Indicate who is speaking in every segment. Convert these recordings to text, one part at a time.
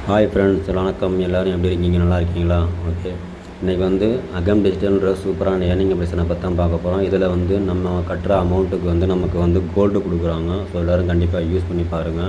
Speaker 1: hi friends வணக்கம் எல்லோரும் எப்படி இருக்கீங்க நல்லா இருக்கீங்களா ஓகே இன்றைக்கி வந்து அகம் டிஜிட்டல்ன்ற சூப்பரான ஏர்னிங் அப்ளிகேஷனை பற்றி தான் பார்க்க போகிறோம் இதில் வந்து நம்ம கட்டுற அமௌண்ட்டுக்கு வந்து நமக்கு வந்து கோல்டு கொடுக்குறாங்க ஸோ எல்லோரும் கண்டிப்பாக யூஸ் பண்ணி பாருங்கள்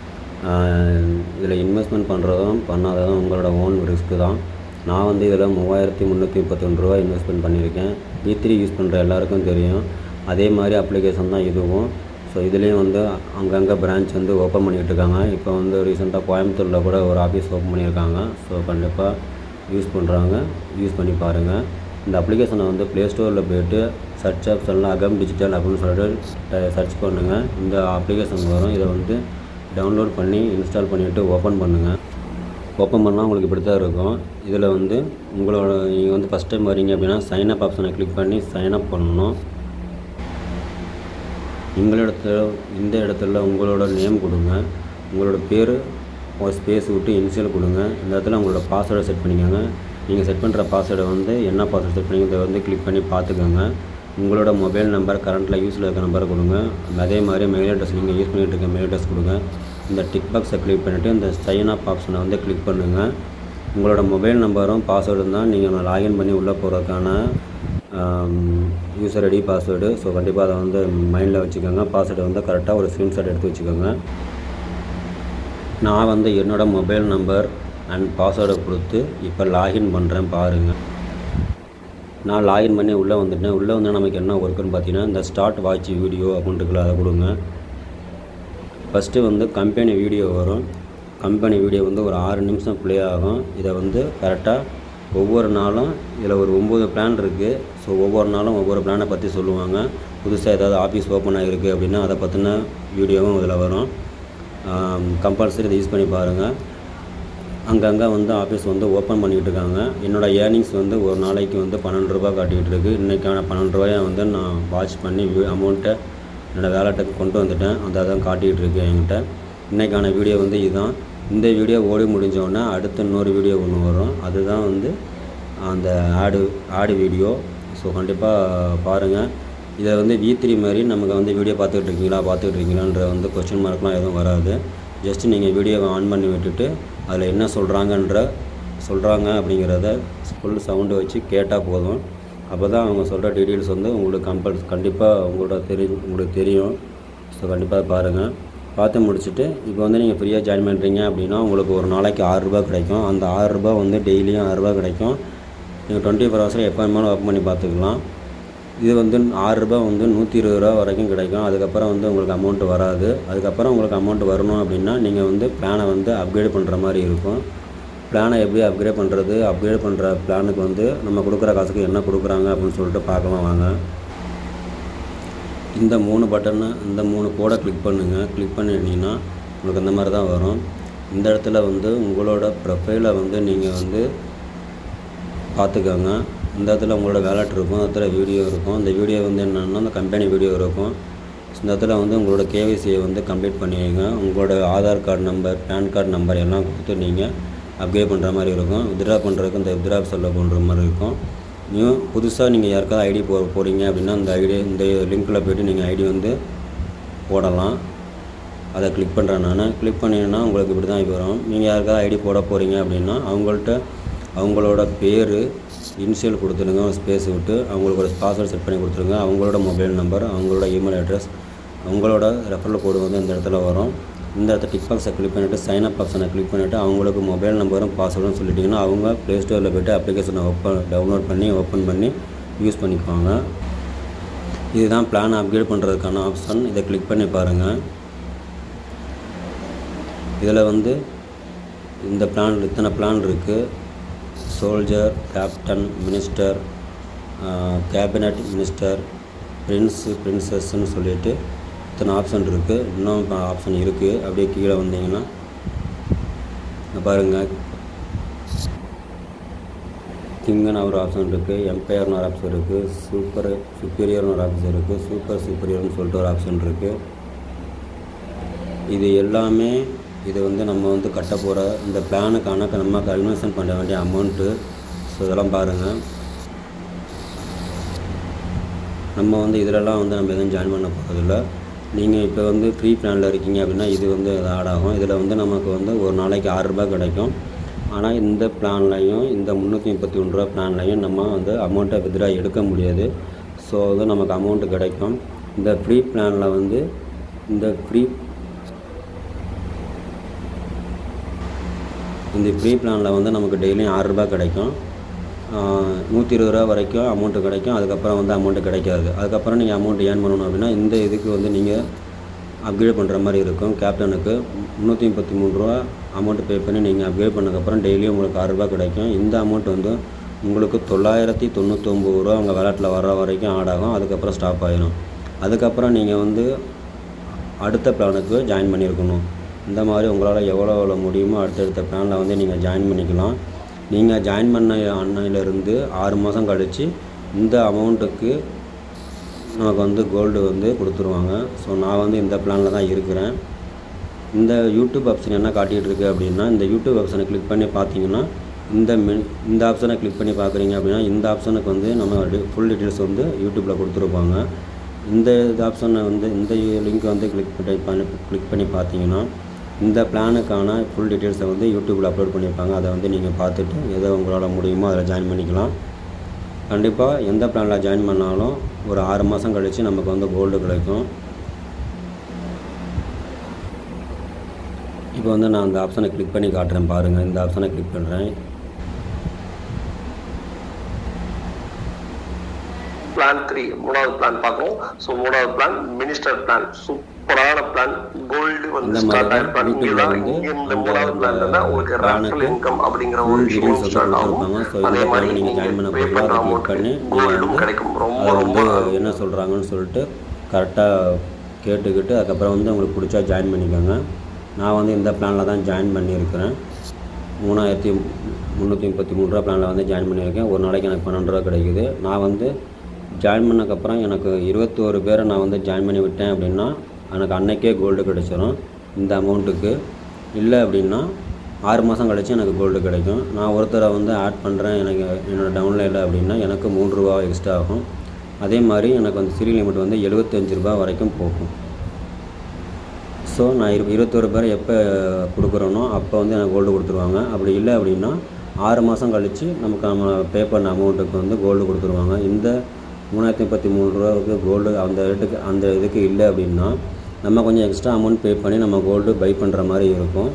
Speaker 1: இதில் இன்வெஸ்ட்மெண்ட் பண்ணுறதும் பண்ணாததும் உங்களோட ஓன் ரிஸ்க்கு தான் நான் வந்து இதில் மூவாயிரத்தி முந்நூற்றி முப்பத்தொன்று ரூபா இன்வெஸ்ட்மெண்ட் பண்ணியிருக்கேன் பி த்ரீ யூஸ் பண்ணுற எல்லாருக்கும் தெரியும் அதே மாதிரி அப்ளிகேஷன் தான் இதுவும் ஸோ இதுலேயும் வந்து அங்கங்கே பிரான்ச் வந்து ஓப்பன் பண்ணிகிட்டு இருக்காங்க இப்போ வந்து ரீசெண்டாக கோயம்புத்தூரில் கூட ஒரு ஆஃபீஸ் ஓப்பன் பண்ணியிருக்காங்க ஸோ கண்டிப்பாக யூஸ் பண்ணுறாங்க யூஸ் பண்ணி பாருங்கள் இந்த அப்ளிகேஷனை வந்து ப்ளே ஸ்டோரில் போய்ட்டு சர்ச் ஆப்ஷனில் அகம் டிஜிட்டல் அப்படின்னு சொல்லிட்டு சர்ச் பண்ணுங்கள் இந்த அப்ளிகேஷன் வரும் இதை வந்து டவுன்லோட் பண்ணி இன்ஸ்டால் பண்ணிவிட்டு ஓப்பன் பண்ணுங்கள் ஓப்பன் பண்ணால் உங்களுக்கு இப்படி தான் இருக்கும் இதில் வந்து உங்களோட நீங்கள் வந்து ஃபஸ்ட் டைம் வரீங்க அப்படின்னா சைன் அப் ஆப்ஷனை கிளிக் பண்ணி சைன் அப் பண்ணணும் உங்களிடத்துல இந்த இடத்துல உங்களோட நேம் கொடுங்க உங்களோட பேர் ஒரு ஸ்பேஸ் விட்டு இனிஷியல் கொடுங்க இந்த இடத்துல உங்களோட பாஸ்வேர்டை செட் பண்ணிக்கோங்க நீங்கள் செட் பண்ணுற பாஸ்வேர்டை வந்து என்ன பாஸ்வேர்டு செட் பண்ணி இதை வந்து கிளிக் பண்ணி பார்த்துக்கோங்க உங்களோட மொபைல் நம்பர் கரண்ட்டில் யூஸில் இருக்க நம்பரை கொடுங்க அதே மாதிரி மெயில் அட்ரஸ் நீங்கள் யூஸ் பண்ணிகிட்டு இருக்க மெயில் அட்ரஸ் கொடுங்க இந்த டிக் பாக்ஸை கிளிக் பண்ணிவிட்டு இந்த சைன் அப் ஆப்ஷனை வந்து கிளிக் பண்ணுங்கள் உங்களோட மொபைல் நம்பரும் பாஸ்வேர்டும் தான் நீங்கள் லாகின் பண்ணி உள்ளே போகிறதுக்கான யூசர் ஐடி பாஸ்வேர்டு ஸோ கண்டிப்பாக அதை வந்து மைண்டில் வச்சுக்கோங்க பாஸ்வேர்டு வந்து கரெக்டாக ஒரு ஸ்க்ரீன்ஷாட் எடுத்து வச்சுக்கோங்க நான் வந்து என்னோடய மொபைல் நம்பர் அண்ட் பாஸ்வேர்டை கொடுத்து இப்போ லாகின் பண்ணுறேன் பாருங்கள் நான் லாகின் பண்ணி உள்ளே வந்துட்டேன் உள்ளே வந்து நமக்கு என்ன ஒர்க்குன்னு பார்த்தீங்கன்னா இந்த ஸ்டார்ட் வாட்ச் வீடியோ அப்படின்ட்டுக்குள்ள அதை கொடுங்க ஃபஸ்ட்டு வந்து கம்பெனி வீடியோ வரும் கம்பெனி வீடியோ வந்து ஒரு ஆறு நிமிஷம் ப்ளே ஆகும் இதை வந்து கரெக்டாக ஒவ்வொரு நாளும் இதில் ஒரு ஒம்பது பிளான் இருக்குது ஸோ ஒவ்வொரு நாளும் ஒவ்வொரு பிளானை பற்றி சொல்லுவாங்க புதுசாக ஏதாவது ஆஃபீஸ் ஓப்பன் ஆகிருக்கு அப்படின்னா அதை பற்றின வீடியோவும் இதில் வரும் கம்பல்சரி இதை யூஸ் பண்ணி பாருங்கள் அங்கங்கே வந்து ஆஃபீஸ் வந்து ஓப்பன் பண்ணிக்கிட்டு இருக்காங்க என்னோடய ஏர்னிங்ஸ் வந்து ஒரு நாளைக்கு வந்து பன்னெண்டு ரூபா காட்டிகிட்டு இருக்குது இன்றைக்கான பன்னெண்டு ரூபாயை வந்து நான் வாட்ச் பண்ணி அமௌண்ட்டை என்னோடய வேலெட்டுக்கு கொண்டு வந்துட்டேன் அதை தான் காட்டிகிட்டு இருக்கு என்கிட்ட இன்றைக்கான வீடியோ வந்து இதுதான் இந்த வீடியோ ஓடி முடிஞ்சோடனே அடுத்த இன்னொரு வீடியோ ஒன்று வரும் அதுதான் வந்து அந்த ஆடு ஆடு வீடியோ ஸோ கண்டிப்பாக பாருங்கள் இதை வந்து வி த்ரீ மாதிரி நமக்கு வந்து வீடியோ பார்த்துக்கிட்டு இருக்கீங்களா பார்த்துக்கிட்டு இருக்கீங்களான்ற வந்து கொஸ்டின் மார்க்லாம் எதுவும் வராது ஜஸ்ட் நீங்கள் வீடியோவை ஆன் பண்ணி விட்டுட்டு அதில் என்ன சொல்கிறாங்கன்ற சொல்கிறாங்க அப்படிங்கிறத ஃபுல் சவுண்டு வச்சு கேட்டால் போதும் அப்போ தான் அவங்க சொல்கிற டீட்டெயில்ஸ் வந்து உங்களுக்கு கம்பல் கண்டிப்பாக உங்களோட தெரி உங்களுக்கு தெரியும் ஸோ கண்டிப்பாக பாருங்கள் பார்த்து முடிச்சுட்டு இப்போ வந்து நீங்கள் ஃப்ரீயாக ஜாயின் பண்ணுறீங்க அப்படின்னா உங்களுக்கு ஒரு நாளைக்கு ஆறுரூபா கிடைக்கும் அந்த ஆறுரூபா வந்து டெய்லியும் ஆறுரூபா கிடைக்கும் நீங்கள் டுவெண்ட்டி ஃபோர் ஹவர்ஸில் எப்போ வேணாலும் ஓப்பன் பண்ணி பார்த்துக்கலாம் இது வந்து ஆறுரூபா வந்து நூற்றி இருபது ரூபா வரைக்கும் கிடைக்கும் அதுக்கப்புறம் வந்து உங்களுக்கு அமௌண்ட் வராது அதுக்கப்புறம் உங்களுக்கு அமௌண்ட் வரணும் அப்படின்னா நீங்கள் வந்து பிளானை வந்து அப்கிரேட் பண்ணுற மாதிரி இருக்கும் பிளானை எப்படி அப்கிரேட் பண்ணுறது அப்கிரேட் பண்ணுற பிளானுக்கு வந்து நம்ம கொடுக்குற காசுக்கு என்ன கொடுக்குறாங்க அப்படின்னு சொல்லிட்டு பார்க்கலாம் வாங்க இந்த மூணு பட்டனை இந்த மூணு கோடை கிளிக் பண்ணுங்கள் கிளிக் பண்ணிட்டீங்கன்னா உங்களுக்கு இந்த மாதிரி தான் வரும் இந்த இடத்துல வந்து உங்களோட ப்ரொஃபைலை வந்து நீங்கள் வந்து பார்த்துக்கோங்க இந்த இடத்துல உங்களோட வேலட் இருக்கும் இடத்துல வீடியோ இருக்கும் இந்த வீடியோ வந்து என்னென்னா அந்த கம்பெனி வீடியோ இருக்கும் இந்த இடத்துல வந்து உங்களோட கேவிசியை வந்து கம்ப்ளீட் பண்ணிடுங்க உங்களோட Aadhaar card number PAN card number எல்லாம் கொடுத்து நீங்கள் அப்கிரேட் பண்ணுற மாதிரி இருக்கும் வித்ட்ரா பண்ணுறதுக்கு இந்த வித்ட்ரா செல்ல பண்ணுற மாதிரி இருக்கும் நியூ புதுசாக நீங்கள் யாருக்காவது ஐடி போ போகிறீங்க அப்படின்னா இந்த ஐடி இந்த லிங்க்கில் போய்ட்டு நீங்கள் ஐடி வந்து போடலாம் அதை கிளிக் பண்ணுறேன் நான் கிளிக் பண்ணிங்கன்னா உங்களுக்கு இப்படி தான் வரும் நீங்கள் யாருக்காவது ஐடி போட போகிறீங்க அப்படின்னா அவங்கள்ட்ட அவங்களோட பேர் இனிஷியல் கொடுத்துருங்க ஸ்பேஸ் விட்டு அவங்களுக்கு ஒரு பாஸ்வேர்டு செட் பண்ணி கொடுத்துருங்க அவங்களோட மொபைல் நம்பர் அவங்களோட இமெயில் அட்ரஸ் அவங்களோட ரெஃபரல் கோடு வந்து இந்த இடத்துல வரும் இந்த இடத்துல டிக் பாக்ஸை கிளிக் பண்ணிவிட்டு சைன் அப் ஆப்ஷனை கிளிக் பண்ணிவிட்டு அவங்களுக்கு மொபைல் நம்பரும் பாஸ்வேர்டும் சொல்லிட்டிங்கன்னா அவங்க ப்ளே ஸ்டோரில் போய்ட்டு அப்ளிகேஷனை ஓப்பன் டவுன்லோட் பண்ணி ஓப்பன் பண்ணி யூஸ் பண்ணிக்குவாங்க இதுதான் பிளான் அப்கிரேட் பண்ணுறதுக்கான ஆப்ஷன் இதை கிளிக் பண்ணி பாருங்கள் இதில் வந்து இந்த பிளான் இத்தனை பிளான் இருக்குது soldier captain minister cabinet minister prince பிரின்சஸ்ன்னு சொல்லிட்டு இத்தனை ஆப்ஷன் இருக்குது இன்னும் ஆப்ஷன் இருக்குது அப்படியே கீழே வந்தீங்கன்னா பாருங்கள் கிங்குன்னு ஒரு ஆப்ஷன் இருக்குது எம்பையர்னு ஒரு ஆப்ஷன் இருக்குது சூப்பர் சுப்பீரியர்னு ஒரு ஆப்ஷன் இருக்குது சூப்பர் சுப்பீரியர்னு சொல்லிட்டு ஒரு ஆப்ஷன் இருக்குது இது எல்லாமே இது வந்து நம்ம வந்து கட்ட போகிற இந்த பிளானுக்கான நம்ம இன்வெஸ்ட்மெண்ட் பண்ண வேண்டிய அமௌண்ட்டு ஸோ இதெல்லாம் பாருங்கள் நம்ம வந்து இதிலலாம் வந்து நம்ம எதுவும் ஜாயின் பண்ண போகிறதில்ல நீங்கள் இப்போ வந்து ஃப்ரீ பிளானில் இருக்கீங்க அப்படின்னா இது வந்து ஆட் ஆகும் இதில் வந்து நமக்கு வந்து ஒரு நாளைக்கு ஆறு ரூபாய் கிடைக்கும் ஆனால் இந்த பிளான்லையும் இந்த முந்நூற்றி முப்பத்தி ஒன்று ரூபா பிளான்லையும் நம்ம வந்து அமௌண்ட்டை வித்ரா எடுக்க முடியாது ஸோ வந்து நமக்கு அமௌண்ட்டு கிடைக்கும் இந்த ஃப்ரீ பிளானில் வந்து இந்த ஃப்ரீ இந்த ஃப்ரீ பிளானில் வந்து நமக்கு டெய்லியும் ஆறு ரூபாய் கிடைக்கும் நூற்றி இருபது ரூபா வரைக்கும் அமௌண்ட்டு கிடைக்கும் அதுக்கப்புறம் வந்து அமௌண்ட்டு கிடைக்காது அதுக்கப்புறம் நீங்கள் அமௌண்ட் ஏர்ன் பண்ணணும் அப்படின்னா இந்த இதுக்கு வந்து நீங்கள் அப்கிரேட் பண்ணுற மாதிரி இருக்கும் கேப்டனுக்கு முந்நூற்றி முப்பத்தி மூணு ரூபா அமௌண்ட்டு பே பண்ணி நீங்கள் அப்கிரேட் பண்ணதுக்கப்புறம் டெய்லியும் உங்களுக்கு ஆறு ரூபாய் கிடைக்கும் இந்த அமௌண்ட் வந்து உங்களுக்கு தொள்ளாயிரத்தி தொண்ணூற்றொம்பது ரூபா உங்கள் வேலட்டில் வர வரைக்கும் ஆட் ஆகும் அதுக்கப்புறம் ஸ்டாப் ஆகிடும் அதுக்கப்புறம் நீங்கள் வந்து அடுத்த பிளானுக்கு ஜாயின் பண்ணியிருக்கணும் இந்த மாதிரி உங்களால் எவ்வளோ எவ்வளோ முடியுமோ அடுத்தடுத்த பிளானில் வந்து நீங்கள் ஜாயின் பண்ணிக்கலாம் நீங்கள் ஜாயின் பண்ண அன்னையிலேருந்து ஆறு மாதம் கழித்து இந்த அமௌண்ட்டுக்கு நமக்கு வந்து கோல்டு வந்து கொடுத்துருவாங்க ஸோ நான் வந்து இந்த பிளானில் தான் இருக்கிறேன் இந்த யூடியூப் ஆப்ஷன் என்ன காட்டிகிட்டு இருக்கு அப்படின்னா இந்த யூடியூப் ஆப்ஷனை கிளிக் பண்ணி பார்த்தீங்கன்னா இந்த மென் இந்த ஆப்ஷனை கிளிக் பண்ணி பார்க்குறீங்க அப்படின்னா இந்த ஆப்ஷனுக்கு வந்து நம்ம ஃபுல் டீட்டெயில்ஸ் வந்து யூடியூப்பில் கொடுத்துருப்பாங்க இந்த இது ஆப்ஷனை வந்து இந்த லிங்க்கை வந்து கிளிக் பண்ணி பண்ணி கிளிக் பண்ணி பார்த்தீங்கன்னா இந்த பிளானுக்கான ஃபுல் டீட்டெயில்ஸை வந்து யூடியூப்பில் அப்லோட் பண்ணியிருப்பாங்க அதை வந்து நீங்கள் பார்த்துட்டு எதை உங்களால் முடியுமோ அதில் ஜாயின் பண்ணிக்கலாம் கண்டிப்பாக எந்த பிளானில் ஜாயின் பண்ணாலும் ஒரு ஆறு மாதம் கழித்து நமக்கு வந்து கோல்டு கிடைக்கும் இப்போ வந்து நான் அந்த ஆப்ஷனை கிளிக் பண்ணி காட்டுறேன் பாருங்கள் இந்த ஆப்ஷனை கிளிக் பண்ணுறேன்
Speaker 2: பிளான் த்ரீ மூணாவது பிளான் பார்க்கணும் ஸோ மூணாவது பிளான் மினிஸ்டர் பிளான் சூப்பரான பிளான் கோல்டு வந்து
Speaker 1: இந்த
Speaker 2: ஸ்டார்ட்
Speaker 1: மாதிரி
Speaker 2: ஆயிருப்பாங்க
Speaker 1: யூடியூப்ல
Speaker 2: இங்கதான்
Speaker 1: வந்து
Speaker 2: இங்க இந்த
Speaker 1: அந்த
Speaker 2: மூணாவது பிளான்ல தான் உங்களுக்கு
Speaker 1: பிளானுக்கு
Speaker 2: ரெஃபரல் இன்கம் அப்படிங்கிற ஒரு
Speaker 1: ஃபுல்
Speaker 2: விஷயம்
Speaker 1: டீட்டெயில்ஸ்
Speaker 2: ஸ்டார்ட்
Speaker 1: வந்து
Speaker 2: ஆகும்
Speaker 1: கொடுத்துருப்பாங்க ஸோ
Speaker 2: அதே
Speaker 1: இந்த
Speaker 2: மாதிரி
Speaker 1: பிளான் நீங்கள் ஜாயின் பண்ண
Speaker 2: பே
Speaker 1: போகிறீங்களோ
Speaker 2: பண்ற
Speaker 1: அதை கிளிக்
Speaker 2: அமௌண்ட்
Speaker 1: பண்ணி நீங்கள்
Speaker 2: கோல்டும்
Speaker 1: வந்து
Speaker 2: கிடைக்கும் ரொம்ப
Speaker 1: அதை
Speaker 2: ரொம்ப
Speaker 1: வந்து என்ன சொல்கிறாங்கன்னு சொல்லிட்டு கரெக்டாக கேட்டுக்கிட்டு அதுக்கப்புறம் வந்து உங்களுக்கு பிடிச்சா ஜாயின் பண்ணிக்கோங்க நான் வந்து இந்த பிளானில் தான் ஜாயின் பண்ணியிருக்கிறேன் மூணாயிரத்தி முந்நூற்றி முப்பத்தி மூணு ரூபா பிளானில் வந்து ஜாயின் பண்ணியிருக்கேன் ஒரு நாளைக்கு எனக்கு பன்னெண்டு ரூபா கிடைக்குது நான் வந்து ஜாயின் பண்ணக்கப்புறம் எனக்கு இருபத்தோரு பேரை நான் வந்து ஜாயின் பண்ணி விட்டேன் அப்படின்னா எனக்கு அன்னைக்கே கோல்டு கிடைச்சிரும் இந்த அமௌண்ட்டுக்கு இல்லை அப்படின்னா ஆறு மாதம் கழிச்சு எனக்கு கோல்டு கிடைக்கும் நான் ஒருத்தரை வந்து ஆட் பண்ணுறேன் எனக்கு என்னோடய டவுன்லைனில் அப்படின்னா எனக்கு மூணு ரூபா எக்ஸ்ட்ரா ஆகும் அதே மாதிரி எனக்கு வந்து சிறி லிமிட் வந்து எழுபத்தஞ்சு ரூபா வரைக்கும் போகும் ஸோ நான் இரு இருபத்தொரு பேரை எப்போ கொடுக்குறேனோ அப்போ வந்து எனக்கு கோல்டு கொடுத்துருவாங்க அப்படி இல்லை அப்படின்னா ஆறு மாதம் கழித்து நமக்கு நம்ம பே பண்ண அமௌண்ட்டுக்கு வந்து கோல்டு கொடுத்துருவாங்க இந்த மூணாயிரத்தி முப்பத்தி மூணு ரூபாவுக்கு கோல்டு அந்த ரேட்டுக்கு அந்த இதுக்கு இல்லை அப்படின்னா நம்ம கொஞ்சம் எக்ஸ்ட்ரா அமௌண்ட் பே பண்ணி நம்ம கோல்டு பை பண்ணுற மாதிரி இருக்கும்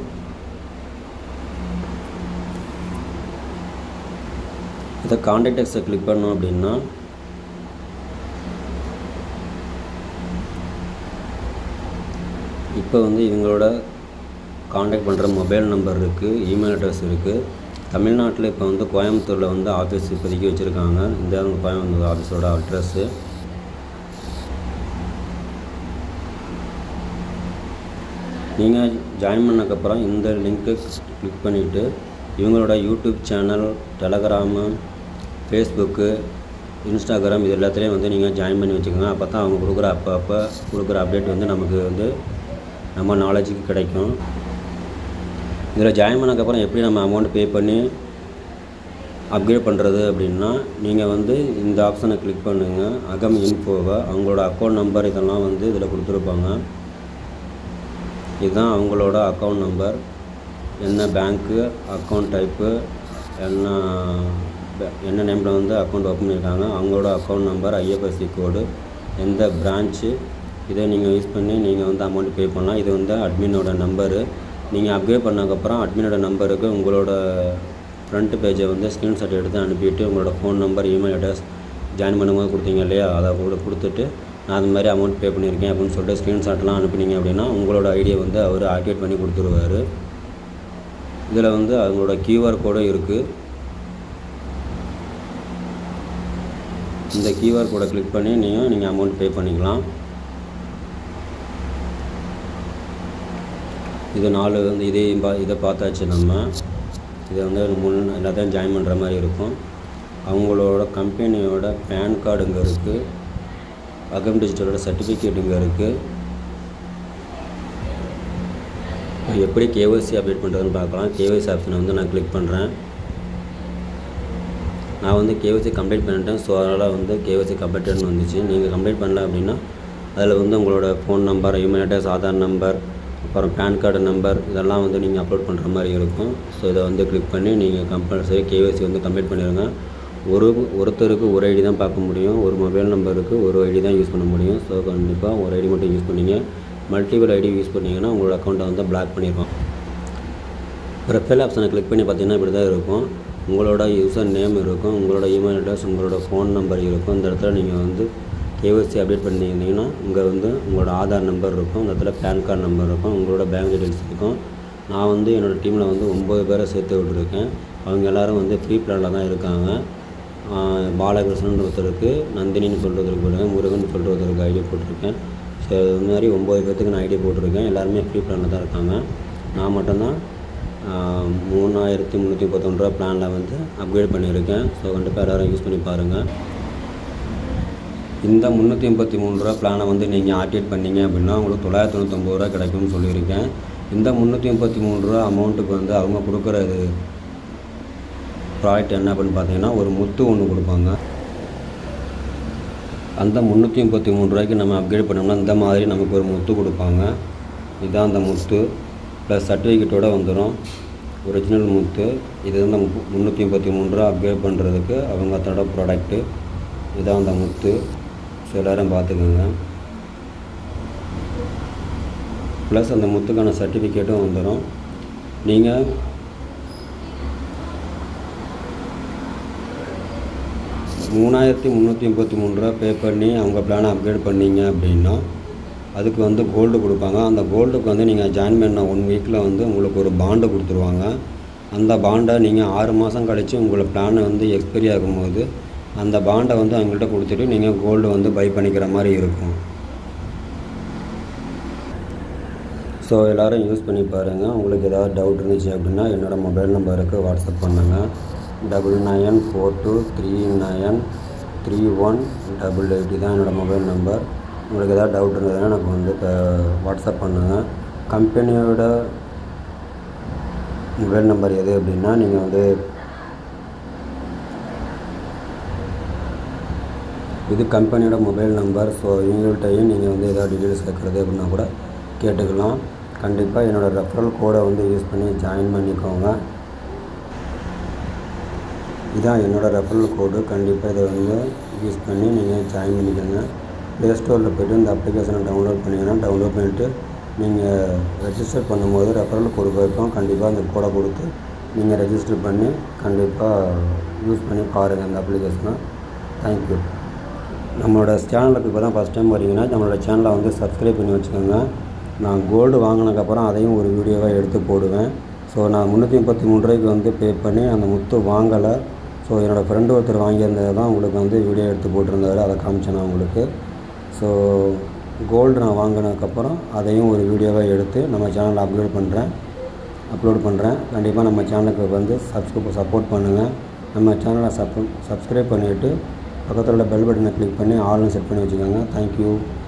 Speaker 1: இதை கான்டாக்ட் டெக்ஸ்ட்டை கிளிக் பண்ணோம் அப்படின்னா இப்போ வந்து இவங்களோட காண்டாக்ட் பண்ணுற மொபைல் நம்பர் இருக்குது இமெயில் அட்ரஸ் இருக்குது தமிழ்நாட்டில் இப்போ வந்து கோயம்புத்தூரில் வந்து ஆஃபீஸ் இப்போதைக்கு வச்சுருக்காங்க இந்த அவங்க கோயம்புத்தூர் ஆஃபீஸோட அட்ரஸ்ஸு நீங்கள் ஜாயின் பண்ணக்கப்புறம் இந்த லிங்க்கை கிளிக் பண்ணிவிட்டு இவங்களோட YouTube channel Telegram Facebook Instagram இது எல்லாத்துலேயும் வந்து நீங்கள் ஜாயின் பண்ணி வச்சுக்கோங்க அப்போ தான் அவங்க கொடுக்குற அப்போ அப்போ கொடுக்குற அப்டேட் வந்து நமக்கு வந்து நம்ம நாலேஜுக்கு கிடைக்கும் இதில் ஜாயின் பண்ணக்கப்புறம் எப்படி நம்ம அமௌண்ட் பே பண்ணி அப்கிரேட் பண்ணுறது அப்படின்னா நீங்கள் வந்து இந்த ஆப்ஷனை கிளிக் பண்ணுங்கள் அகம் இன்ஃபோவை அவங்களோட அக்கௌண்ட் நம்பர் இதெல்லாம் வந்து இதில் கொடுத்துருப்பாங்க இதுதான் அவங்களோட அக்கௌண்ட் நம்பர் என்ன பேங்க்கு அக்கௌண்ட் டைப்பு என்ன பே- என்ன நேமில் வந்து அக்கௌண்ட் ஓப்பன் பண்ணியிருக்காங்க அவங்களோட அக்கௌண்ட் நம்பர் ஐஎஃப்எஸ்சி கோடு எந்த பிரான்ச்சு இதை நீங்கள் யூஸ் பண்ணி நீங்கள் வந்து அமௌண்ட் பே பண்ணலாம் இது வந்து அட்மினோட நம்பரு நீங்கள் அப்கிரேட் பண்ணதுக்கப்புறம் அட்மினோட நம்பருக்கு உங்களோட ஃப்ரண்ட் பேஜை வந்து ஸ்க்ரீன்ஷாட் எடுத்து அனுப்பிட்டு உங்களோட phone number email address join பண்ணும்போது கொடுத்தீங்க இல்லையா அதை கூட கொடுத்துட்டு நான் அந்த மாதிரி அமௌண்ட் பே பண்ணியிருக்கேன் அப்படின்னு சொல்லிட்டு ஸ்க்ரீன்ஷாட்லாம் அனுப்புனீங்க அப்படின்னா உங்களோட ஐடியை வந்து அவர் ஆக்டிவேட் பண்ணி கொடுத்துருவாரு இதில் வந்து அவங்களோட கியூஆர் கோடும் இருக்குது இந்த கியூஆர் கோடை கிளிக் பண்ணி நீங்கள் நீங்கள் அமௌண்ட் பே பண்ணிக்கலாம் இது நாலு வந்து இதே பா இதை பார்த்தாச்சு நம்ம இதை வந்து முன் எல்லாத்தையும் ஜாயின் பண்ணுற மாதிரி இருக்கும் அவங்களோட கம்பெனியோட பேன் கார்டு இங்கே இருக்குது அகம் டிஜிட்டலோட சர்டிஃபிகேட் இங்கே இருக்குது எப்படி கேஒய்சி அப்டேட் பண்ணுறதுன்னு பார்க்கலாம் கேஒய்சி ஆப்ஷனை வந்து நான் கிளிக் பண்ணுறேன் நான் வந்து கேஒய்சி கம்ப்ளீட் பண்ணிட்டேன் ஸோ அதனால் வந்து கேஒய்சி கம்ப்ளீட்டட்னு வந்துச்சு நீங்கள் கம்ப்ளீட் பண்ணல அப்படின்னா அதில் வந்து உங்களோட phone number email address Aadhaar number அப்புறம் பேன் கார்டு நம்பர் இதெல்லாம் வந்து நீங்கள் அப்லோட் பண்ணுற மாதிரி இருக்கும் ஸோ இதை வந்து கிளிக் பண்ணி நீங்கள் கம்பல்சரி கேஒய்சி வந்து கம்ப்ளீட் பண்ணிடுங்க ஒரு ஒருத்தருக்கு ஒரு ஐடி தான் பார்க்க முடியும் ஒரு மொபைல் நம்பருக்கு ஒரு ஐடி தான் யூஸ் பண்ண முடியும் ஸோ கண்டிப்பாக ஒரு ஐடி மட்டும் யூஸ் பண்ணிங்க மல்டிபிள் ஐடி யூஸ் பண்ணிங்கன்னா உங்களோட அக்கௌண்ட்டை வந்து பிளாக் பண்ணிடுவோம் ப்ரொஃபைல் ஆப்ஷனை கிளிக் பண்ணி பார்த்தீங்கன்னா இப்படி தான் இருக்கும் உங்களோட யூசர் நேம் இருக்கும் உங்களோட இமெயில் அட்ரஸ் உங்களோட ஃபோன் நம்பர் இருக்கும் இந்த இடத்துல நீங்கள் வந்து கேஒய்சி அப்டேட் பண்ணியிருந்தீங்கன்னா இங்கே வந்து உங்களோட ஆதார் நம்பர் இருக்கும் இந்த இடத்துல பேன் கார்டு நம்பர் இருக்கும் உங்களோட பேங்க் டீட்டெயில்ஸ் இருக்கும் நான் வந்து என்னோடய டீமில் வந்து ஒம்பது பேரை சேர்த்து விட்டுருக்கேன் அவங்க எல்லோரும் வந்து ஃப்ரீ பிளானில் தான் இருக்காங்க ஆஹ் பாலகிருஷ்ணன் ஒருத்தருக்கு நந்தினின்னு சொல்லிட்டு ஒருத்தருக்கு போட்டிருக்கேன் முருகன் சொல்லிட்டு ஒருத்தருக்கு ஐடி போட்டிருக்கேன் ஸோ இது மாதிரி ஒம்பது பேர்த்துக்கு நான் ஐடி போட்டிருக்கேன் எல்லாருமே ஃப்ரீ பிளானில் தான் இருக்காங்க நான் மட்டும்தான் ஆஹ் மூணாயிரத்தி முந்நூற்றி முப்பத்தொன்று ரூபா பிளானில் வந்து அப்கிரேட் பண்ணியிருக்கேன் ஸோ கண்டிப்பாக எல்லோரும் யூஸ் பண்ணி பாருங்கள் இந்த முந்நூற்றி எண்பத்தி மூணு ரூபா பிளானை வந்து நீங்கள் ஆக்டிவேட் பண்ணீங்க அப்படின்னா உங்களுக்கு தொள்ளாயிரத்தி தொண்ணூத்தொம்பது ரூபா கிடைக்கும்னு சொல்லியிருக்கேன் இந்த முந்நூற்றி எண்பத்தி மூணு ரூபா அமௌண்ட்டுக்கு வந்து அவங்க கொடுக்குற இது ப்ராடக்ட் என்ன அப்படின்னு பார்த்தீங்கன்னா ஒரு முத்து ஒன்று கொடுப்பாங்க அந்த முந்நூற்றி முப்பத்தி மூணு ரூபாய்க்கு நம்ம அப்கிரேட் பண்ணோம்னா இந்த மாதிரி நமக்கு ஒரு முத்து கொடுப்பாங்க இதுதான் அந்த முத்து ப்ளஸ் சர்டிஃபிகேட்டோட வந்துடும் ஒரிஜினல் முத்து இது வந்து மு- முந்நூற்றி முப்பத்தி மூணு ரூபா அப்கிரேட் பண்ணுறதுக்கு அவங்க தட ப்ராடக்ட்டு இதான் அந்த முத்து ஸோ எல்லோரும் பார்த்துக்கோங்க ப்ளஸ் அந்த முத்துக்கான சர்டிஃபிகேட்டும் வந்துடும் நீங்கள் மூணாயிரத்தி முந்நூற்றி முப்பத்தி மூணு ரூபா பே பண்ணி அவங்க பிளானை அப்கிரேட் பண்ணீங்க அப்படின்னா அதுக்கு வந்து கோல்டு கொடுப்பாங்க அந்த கோல்டுக்கு வந்து நீங்கள் ஜாயின் பண்ண ஒன் வீக்கில் வந்து உங்களுக்கு ஒரு பாண்டை கொடுத்துருவாங்க அந்த பாண்டை நீங்கள் ஆறு மாதம் கழித்து உங்களை பிளான் வந்து எக்ஸ்பைரி ஆகும்போது அந்த பாண்டை வந்து அவங்கள்ட்ட கொடுத்துட்டு நீங்கள் கோல்டு வந்து பை பண்ணிக்கிற மாதிரி இருக்கும் ஸோ எல்லோரும் யூஸ் பண்ணி பாருங்கள் உங்களுக்கு ஏதாவது டவுட் இருந்துச்சு அப்படின்னா என்னோடய மொபைல் நம்பருக்கு வாட்ஸ்அப் பண்ணுங்கள் double nine four two three nine three one double eight தான் என்னோடய மொபைல் நம்பர் உங்களுக்கு ஏதாவது டவுட் இருந்ததுன்னா எனக்கு வந்து இப்போ வாட்ஸ்அப் பண்ணுங்கள் கம்பெனியோட மொபைல் நம்பர் எது அப்படின்னா நீங்கள் வந்து இது கம்பெனியோட மொபைல் நம்பர் ஸோ இவங்கள்ட்டையும் நீங்கள் வந்து ஏதாவது டீட்டெயில்ஸ் கேட்குறது அப்படின்னா கூட கேட்டுக்கலாம் கண்டிப்பாக என்னோடய ரெஃபரல் கோடை வந்து யூஸ் பண்ணி ஜாயின் பண்ணிக்கோங்க இதான் என்னோடய ரெஃபரல் கோடு கண்டிப்பாக இதை வந்து யூஸ் பண்ணி நீங்கள் ஜாயின் பண்ணிக்கோங்க ப்ளே ஸ்டோரில் போய்ட்டு இந்த அப்ளிகேஷனை டவுன்லோட் பண்ணிங்கன்னா டவுன்லோட் பண்ணிவிட்டு நீங்கள் ரெஜிஸ்டர் பண்ணும்போது ரெஃபரல் கோடு போயிருக்கோம் கண்டிப்பாக அந்த கோடை கொடுத்து நீங்கள் ரெஜிஸ்டர் பண்ணி கண்டிப்பாக யூஸ் பண்ணி பாருங்கள் அந்த அப்ளிகேஷனை தேங்க்யூ நம்மளோட சேனலுக்கு இப்போ தான் ஃபஸ்ட் டைம் வரீங்கன்னா நம்மளோட சேனலை வந்து சப்ஸ்கிரைப் பண்ணி வச்சுக்கோங்க நான் கோல்டு வாங்கினதுக்கப்புறம் அதையும் ஒரு வீடியோவாக எடுத்து போடுவேன் ஸோ நான் முந்நூற்றி முப்பத்தி மூணு ரூபாய்க்கு வந்து பே பண்ணி அந்த முத்து வாங்கலை ஸோ என்னோடய ஃப்ரெண்டு ஒருத்தர் வாங்கியிருந்தது தான் உங்களுக்கு வந்து வீடியோ எடுத்து போட்டிருந்தாரு அதை காமிச்சேன் நான் உங்களுக்கு ஸோ கோல்டு நான் வாங்கினதுக்கப்புறம் அதையும் ஒரு வீடியோவாக எடுத்து நம்ம சேனலில் அப்லோட் பண்ணுறேன் அப்லோட் பண்ணுறேன் கண்டிப்பாக நம்ம சேனலுக்கு வந்து சப்ஸ்கிரைப் சப்போர்ட் பண்ணுங்கள் நம்ம சேனலை சப் சப்ஸ்கிரைப் பண்ணிவிட்டு பக்கத்தில் உள்ள பெல் பட்டனை கிளிக் பண்ணி ஆல்னு செட் பண்ணி வச்சுக்கோங்க தேங்க்யூ